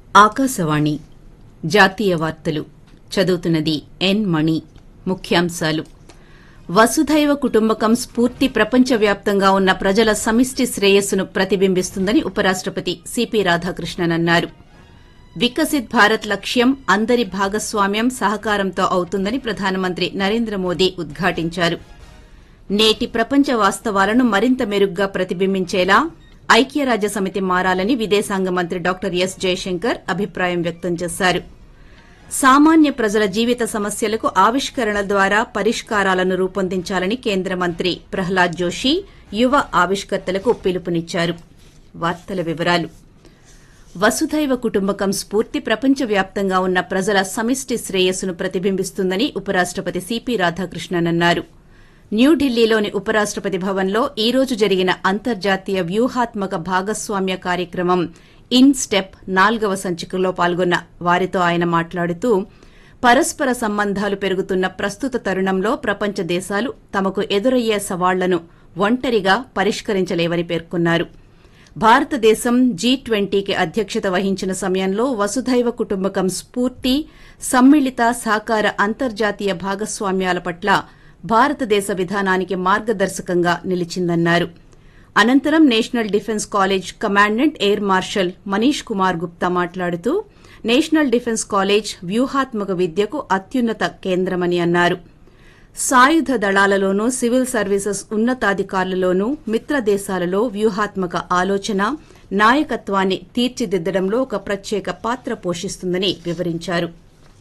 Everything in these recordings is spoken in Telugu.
ఆకాశవాణి జాతీయ వార్తలు చదువుతున్నది ఎన్ మణి ముఖ్యాంశాలు వసుధైవ కుటుంబకం స్ఫూర్తి ప్రపంచవ్యాప్తంగా ఉన్న ప్రజల సమిష్టి శ్రేయస్సును ప్రతిబింబిస్తుందని ఉపరాష్టపతి సిపి రాధాకృష్ణన్ అన్నారు వికసిత్ భారత్ లక్ష్యం అందరి భాగస్వామ్యం సహకారంతో అవుతుందని ప్రధానమంత్రి నరేంద్ర మోదీ ఉద్ఘాటించారు నేటి ప్రపంచ వాస్తవాలను మరింత మెరుగ్గా ప్రతిబింబించేలా ఐక్యరాజ్య సమితి మారాలని విదేశాంగ మంత్రి డాక్టర్ ఎస్ జయశంకర్ అభిప్రాయం వ్యక్తం చేశారు సామాన్య ప్రజల జీవిత సమస్యలకు ఆవిష్కరణల ద్వారా పరిష్కారాలను రూపొందించాలని కేంద్ర మంత్రి ప్రహ్లాద్ జోషి యువ ఆవిష్కర్తలకు పిలుపునిచ్చారు వార్తల వివరాలు వసుధైవ కుటుంబకం స్ఫూర్తి ప్రపంచవ్యాప్తంగా ఉన్న ప్రజల సమిష్టి శ్రేయస్సును ప్రతిబింబిస్తుందని ఉపరాష్టపతి సిపి రాధాకృష్ణన్ అన్నారు న్యూఢిల్లీలోని ఉపరాష్టపతి భవన్లో ఈ రోజు జరిగిన అంతర్జాతీయ వ్యూహాత్మక భాగస్వామ్య కార్యక్రమం ఇన్ స్టెప్ నాల్గవ సంచికలో పాల్గొన్న వారితో ఆయన మాట్లాడుతూ పరస్పర సంబంధాలు పెరుగుతున్న ప్రస్తుత తరుణంలో ప్రపంచ దేశాలు తమకు ఎదురయ్యే సవాళ్లను ఒంటరిగా పరిష్కరించలేవని పేర్కొన్నారు భారతదేశం జీ ట్వంటీకి అధ్యక్షత వహించిన సమయంలో వసుధైవ కుటుంబకం స్ఫూర్తి సమ్మిళిత సహకార అంతర్జాతీయ భాగస్వామ్యాల పట్ల భారతదేశ విధానానికి మార్గదర్శకంగా నిలిచిందన్నారు అనంతరం national defence college commandant air marshal Manish Kumar Gupta మాట్లాడుతూ నేషనల్ డిఫెన్స్ కాలేజ్ వ్యూహాత్మక విద్యకు అత్యున్నత కేంద్రమని అన్నారు సాయుధ దళాలలోనూ సివిల్ సర్వీసెస్ ఉన్నతాధికారులలోనూ మిత్ర దేశాలలో వ్యూహాత్మక ఆలోచన నాయకత్వాన్ని తీర్చిదిద్దడంలో ఒక ప్రత్యేక పాత్ర పోషిస్తుందని వివరించారు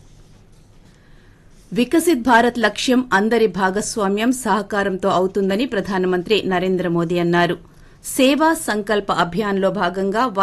వికసిత్ భారత్ లక్ష్యం అందరి భాగస్వామ్యం సహకారంతో అవుతుందని ప్రధానమంత్రి నరేంద్ర మోదీ అన్నారు సేవా సంకల్ప అభియాన్లో భాగంగా